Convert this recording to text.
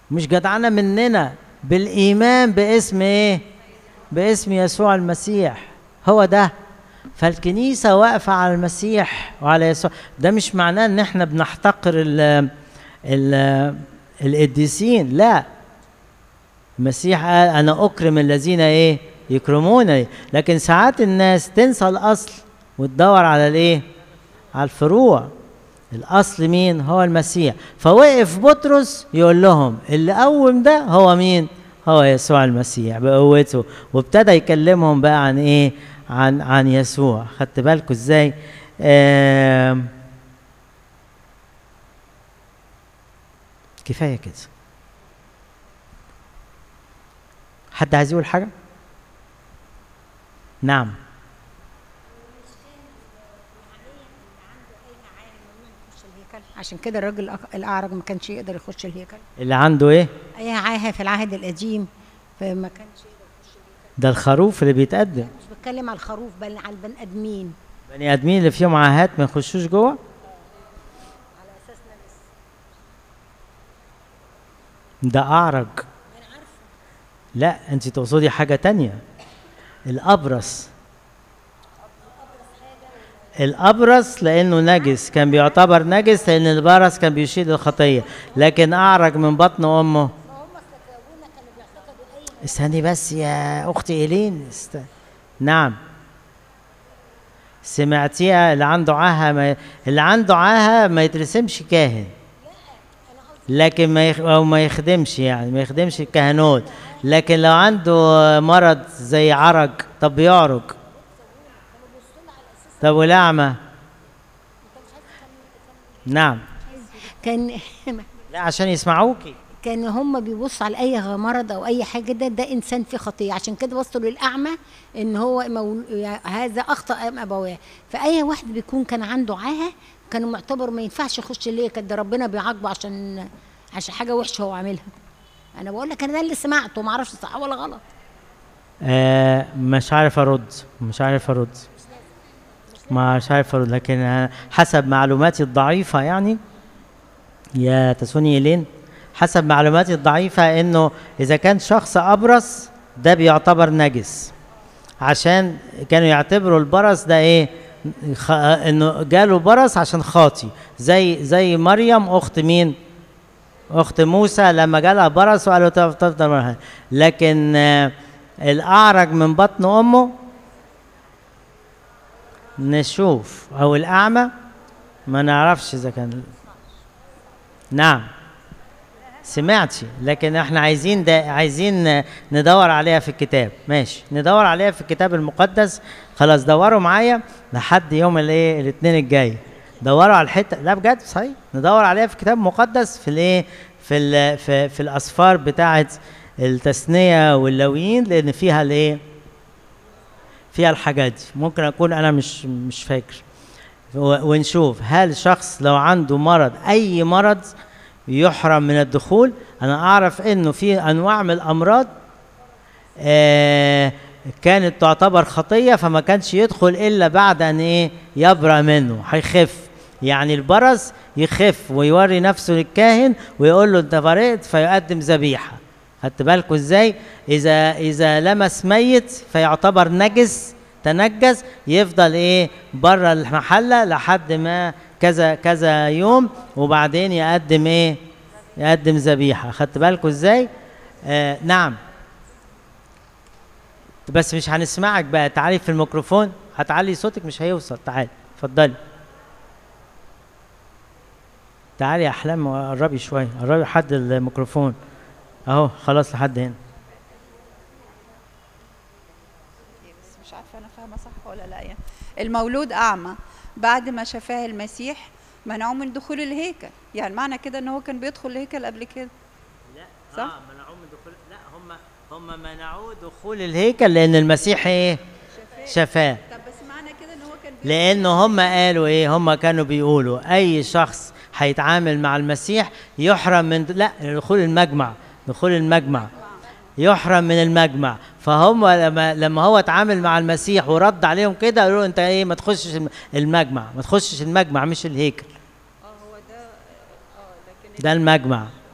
مش جدعنة مننا بالإيمان باسم إيه؟ باسم يسوع المسيح هو ده فالكنيسة واقفة على المسيح وعلى يسوع ده مش معناه إن إحنا بنحتقر ال ال القديسين لا المسيح قال أنا أكرم الذين إيه؟ يكرمونني لكن ساعات الناس تنسى الأصل وتدور على الإيه؟ على الفروع الاصل مين هو المسيح فوقف بطرس يقول لهم اللي قوم ده هو مين هو يسوع المسيح بقوته وابتدى يكلمهم بقى عن ايه عن عن يسوع خدت بالكم ازاي آه كفايه كده حد عايز يقول حاجه نعم عشان كده الراجل الأق- الاعرج ما كانش يقدر يخش الهيكل اللي عنده ايه اي عاهه في العهد القديم فما كانش يقدر يخش الهيكل ده الخروف اللي بيتقدم مش بتكلم على الخروف بل على البني ادمين بني ادمين اللي فيهم عاهات ما يخشوش جوه على اساس نجس ده اعرج لا انت تقصدي حاجه تانية الابرص الابرص لانه نجس كان بيعتبر نجس لان البرص كان بيشيل الخطيه لكن اعرج من بطن امه استني بس يا اختي ايلين است... نعم سمعتيها اللي عنده عاهه ما... اللي عنده عاهه ما يترسمش كاهن لكن ما يخ... او ما يخدمش يعني ما يخدمش الكهنوت لكن لو عنده مرض زي عرج طب بيعرج طب والاعمى نعم كان لا عشان يسمعوكي كان هم بيبصوا على اي مرض او اي حاجه ده ده انسان فيه خطيه عشان كده وصلوا للاعمى ان هو مول... يعني هذا اخطا ام ابواه فاي واحد بيكون كان عنده عاهه كانوا معتبر ما ينفعش يخش ليه كان ده ربنا بيعاقبه عشان عشان حاجه وحشه هو عاملها انا بقول لك انا ده اللي سمعته ما اعرفش صح ولا غلط آه مش عارف ارد مش عارف ارد مش عارف ارد لكن آه، حسب معلوماتي الضعيفه يعني يا تسوني إيلين حسب معلوماتي الضعيفه انه اذا كان شخص ابرص ده بيعتبر نجس عشان كانوا يعتبروا البرص ده ايه خ... انه جاله برص عشان خاطي زي زي مريم اخت مين اخت موسى لما جالها برص وقالوا تف- تفضل مرة. لكن آه، الاعرج من بطن امه نشوف او الاعمى ما نعرفش اذا كان نعم سمعتي لكن احنا عايزين ده عايزين ندور عليها في الكتاب ماشي ندور عليها في الكتاب المقدس خلاص دوروا معايا لحد يوم الايه الاثنين الجاي دوروا على الحته لا بجد صحيح ندور عليها في كتاب مقدس في الايه في ال في, في الاسفار بتاعه التثنيه واللويين لان فيها الايه فيها الحاجات دي ممكن اكون انا مش مش فاكر و- ونشوف هل شخص لو عنده مرض اي مرض يحرم من الدخول انا اعرف انه في انواع من الامراض آه كانت تعتبر خطيه فما كانش يدخل الا بعد ان ايه يبرأ منه هيخف يعني البرص يخف ويوري نفسه للكاهن ويقول له انت برئت فيقدم ذبيحه خدت بالكوا ازاي اذا اذا لمس ميت فيعتبر نجس تنجس يفضل ايه بره المحله لحد ما كذا كذا يوم وبعدين يقدم ايه يقدم ذبيحه خدت بالكوا ازاي آه نعم بس مش هنسمعك بقى تعالي في الميكروفون هتعلي صوتك مش هيوصل تعالي اتفضلي تعالي يا احلام قربي شويه قربي لحد الميكروفون اهو خلاص لحد هنا بس مش عارفه انا فاهمه صح ولا لا يعني المولود اعمى بعد ما شفاه المسيح منعوه من دخول الهيكل يعني معنى كده ان هو كان بيدخل الهيكل قبل كده لا صح؟ اه منعوه من دخول لا هم هم منعوه دخول الهيكل لان المسيح ايه شفاه طب بس معنى كده ان هو كان بيدخل لانه هم قالوا ايه هم كانوا بيقولوا اي شخص هيتعامل مع المسيح يحرم من لا دخول المجمع دخول المجمع يحرم من المجمع فهم لما لما هو اتعامل مع المسيح ورد عليهم كده قالوا له انت ايه ما تخشش الم- المجمع ما تخشش المجمع مش الهيكل اه هو ده اه لكن ده المجمع